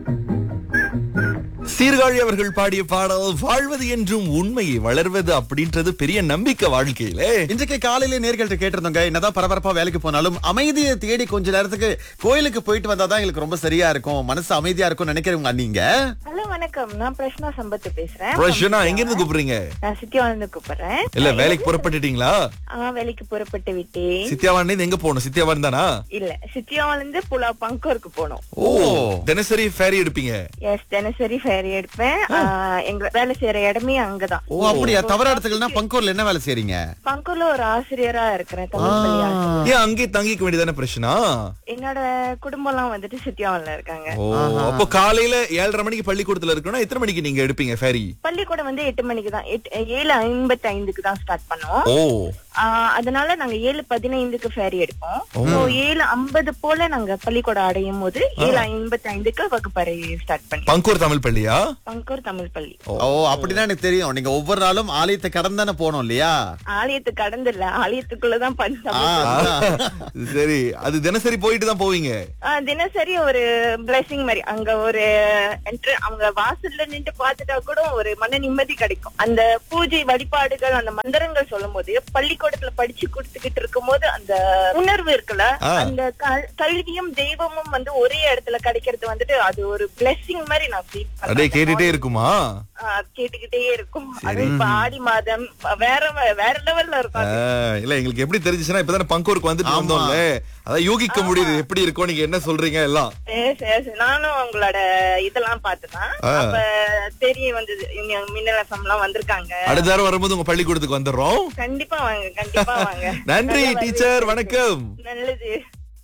சீர்காழி அவர்கள் பாடிய பாடல் வாழ்வது என்றும் உண்மையை வளர்வது அப்படின்றது பெரிய நம்பிக்கை வாழ்க்கையிலே இன்றைக்கு காலையில நேர்கள்ட்ட கேட்டிருந்தோங்க என்னதான் பரபரப்பா வேலைக்கு போனாலும் அமைதியை தேடி கொஞ்ச நேரத்துக்கு கோயிலுக்கு போயிட்டு வந்தாதான் எங்களுக்கு ரொம்ப சரியா இருக்கும் மனசு அமைதியா இருக்கும் நினைக்கிறவங்க நீங்க ஹலோ வணக்கம் நான் பிரஷ்னா சம்பத் பேசுறேன் பிரஷனா எங்க இருந்து கூப்பிடுறீங்க நான் சித்தியாவிலிருந்து கூப்பிடுறேன் இல்ல வேலைக்கு புறப்பட்டுட்டீங்களா ஆ வேலைக்கு புறப்பட்டு விட்டேன் சித்தியாவான் எங்க போகணும் சித்தியாவான் தானா இல்ல சித்தியாவிலிருந்து புலா பங்கூருக்கு போனோம் ஓ தினசரி ஃபேரி எடுப்பீங்க எஸ் தினசரி ஃபேரி எடுப்பேன் ஆ, எங்க வேலை செய்யற இடமே அங்கதான் ஓ அப்படியா தவறா இடத்துக்குன்னா பங்கூர்ல என்ன வேலை செய்றீங்க பங்கூர்ல ஒரு ஆசிரியரா இருக்கிறேன் தமிழ் பள்ளி ஆசிரியர். ஏன் அங்கே தங்கிக்க வேண்டியதானே பிரச்சனா என்னோட குடும்பம் எல்லாம் வந்துட்டு சித்தியாவில இருக்காங்க ஓ அப்போ காலையில ஏழரை மணிக்கு பள்ளிக்கூடத்துல இருக்கணும் எத்தனை மணிக்கு நீங்க எடுப்பீங்க ஃபேரி பள்ளிக்கூடம் வந்து எட்டு மணிக்கு தான் எட்டு- ஏழு ஐம்பத்தி ஐந்துக்கு தான் ஸ்டார்ட் பண்ணோம் ஓ ஆ, அதனால நாங்க ஏழு பதினைந்துக்கு ஃபேரி எடுப்போம் So, ஏழு ஐம்பது போல நாங்க பள்ளிக்கூடம் அடையும் போது ஏழு ஐம்பத்தி ஐந்துக்கு வகுப்பறை ஸ்டார்ட் பண்ணி பங்கூர் தமிழ் பள்ளியா பங்கூர் தமிழ் பள்ளி ஓ அப்படிதான் எனக்கு தெரியும் நீங்க ஒவ்வொரு நாளும் ஆலயத்தை கடந்து தானே போனோம் இல்லையா ஆலயத்து கடந்து இல்ல ஆலயத்துக்குள்ளதான் ஆ, பண்ண அதுதான். சரி அது தினசரி போயிட்டு தான் போவீங்க தினசரி ஒரு பிளெஸிங் மாதிரி அங்க ஒரு entry- அவங்க வாசல்ல நின்று பார்த்துட்டா கூட ஒரு மன நிம்மதி கிடைக்கும் அந்த பூஜை வழிபாடுகள் அந்த மந்திரங்கள் சொல்லும் போது பள்ளிக்கூடத்துல படிச்சு கொடுத்துக்கிட்டு இருக்கும்போது அந்த உணர்வு இருக்குல்ல ஆ. அந்த கல்- கல்வியும் தெய்வமும் வந்து ஒரே இடத்துல கிடைக்கிறது வந்துட்டு அது ஒரு பிளெஸிங் மாதிரி நான் ஃபீல் அப்படியே கேட்டுட்டே இருக்குமா கேட்டுக்கிட்டே இருக்கும் அது இப்ப ஆடி மாதம் வேற வேற லெவல்ல இருக்கும் அது. ஆ, இல்ல எங்களுக்கு எப்படி தெரிஞ்சுச்சுன்னா இப்பதானே பங்கூருக்கு வந்துட்டு வந்தோம்ல அதான் யூகிக்க முடியுது எப்படி இருக்கும் நீங்க என்ன சொல்றீங்க எல்லாம் Yes, yes. நானும் உங்களோட இதெல்லாம் பார்த்துதான் ஆ. அப்ப தெரிய வந்தது இங்க மின்னல் எஃப்எம் எல்லாம் வந்திருக்காங்க அடுத்த வாரம் வரும்போது உங்க பள்ளிக்கூடத்துக்கு வந்துடுறோம் கண்டிப்பா வாங்க கண்டிப்பா வாங்க நன்றி நல்லா டீச்சர் வரவேற்கிறேன். வணக்கம் நல்லது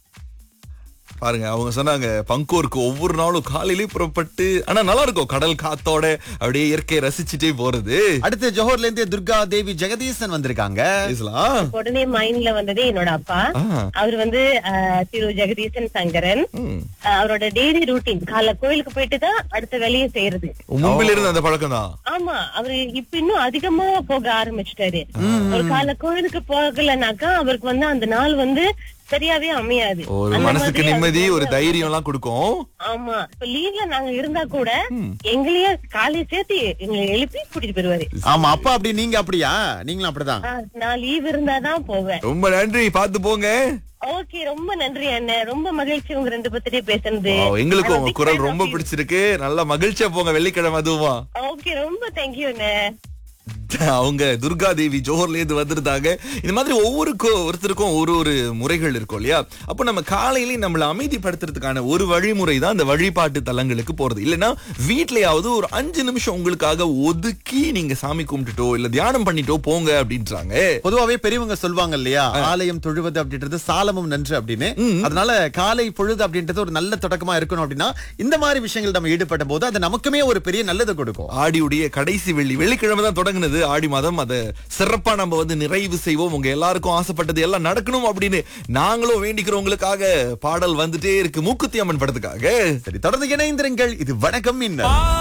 பாருங்க அவங்க சொன்னாங்க பங்கூருக்கு ஒவ்வொரு நாளும் காலையிலேயே புறப்பட்டு ஆனா நல்லா இருக்கும் கடல் காத்தோட அப்படியே இயற்கையை ரசிச்சுட்டே போறது அடுத்து ஜோஹர்ல இருந்து துர்கா தேவி ஜெகதீசன் வந்திருக்காங்க பேசலாம் உடனே மைண்ட்ல வந்தது என்னோட அப்பா ஆ, அவர் வந்து அஹ், திரு ஜெகதீசன் சங்கரன் ம். அஹ், அவரோட டெய்லி ரூட்டீன் காலைல கோயிலுக்கு போயிட்டு தான் அடுத்த வேலையை செய்யறது மும்பில இருந்து அந்த பழக்கம் தான் ஆமா அவரு இப்ப இன்னும் அதிகமா போக ஆரம்பிச்சிட்டாரு ஒரு காலைல கோயிலுக்கு போகலனாக்கா அவருக்கு வந்து அந்த நாள் வந்து சரியாவே அமையாது ஒரு அந்த மனசுக்கு மாதிரி நிம்மதி அவர் ஒரு வந்து- தைரியம் எல்லாம் கொடுக்கும் ஆமா இப்ப லீவ்ல நாங்க இருந்தா கூட எங்களையே காலையை சேர்த்து எங்களை எழுப்பி கூட்டிட்டு போயிருவாரு ஆமா அப்பா அப்படி நீங்க அப்படியா நீங்களும் அப்படிதான் ஆ, நான் லீவ் இருந்தாதான் போவேன் ரொம்ப நன்றி பாத்து போங்க ஓகே ரொம்ப நன்றி அண்ணன் ரொம்ப மகிழ்ச்சி உங்க ரெண்டு பத்திரியே பேசுனது Wow, எங்களுக்கும் உங்க I'm a big குரல் fan ரொம்ப of you. பிடிச்சிருக்கு நல்லா மகிழ்ச்சியா போங்க வெள்ளிக்கிழமை அதுவுமா ஓகே ரொம்ப தேங்க்யூ அண்ணன் அவங்க துர்கா தேவி ஜோஹர்ல இருந்து வந்திருந்தாங்க இந்த மாதிரி ஒவ்வொரு கோ- ஒருத்தருக்கும் ஒரு ஒரு முறைகள் இருக்கும் இல்லையா அப்போ நம்ம காலையிலேயே நம்மளை அமைதிப்படுத்துறதுக்கான ஒரு வழிமுறை தான் அந்த வழிபாட்டு தலங்களுக்கு போறது இல்லைன்னா வீட்லயாவது ஒரு அஞ்சு நிமிஷம் உங்களுக்காக ஒதுக்கி நீங்க சாமி கும்பிட்டுட்டோ இல்ல தியானம் பண்ணிட்டோ போங்க அப்படின்றாங்க பொதுவாவே பெரியவங்க சொல்லுவாங்க இல்லையா ஆலயம் தொழுவது அப்படின்றது சாலமும் நன்று அப்படின்னு அதனால காலை பொழுது அப்படின்றது ஒரு நல்ல தொடக்கமா இருக்கணும் அப்படின்னா இந்த மாதிரி விஷயங்கள் நம்ம ஈடுபடும் போது அது நமக்குமே ஒரு பெரிய நல்லதை கொடுக்கும் ஆடியுடைய கடைசி வெள்ளி வெள்ளிக்கிழமை தான் தொடங்குனது ஆடி மாதம் அதை சிறப்பா நம்ம வந்து நிறைவு செய்வோம் உங்க எல்லாருக்கும் ஆசைப்பட்டது எல்லாம் நடக்கணும் அப்படின்னு நாங்களும் வேண்டிக்கிறவங்களுக்காக பாடல் வந்துட்டே இருக்கு மூக்குத்தி அம்மன் படத்துக்காக சரி தொடர்ந்து இணைந்திருங்கள் இது வணக்கம் இன்னும்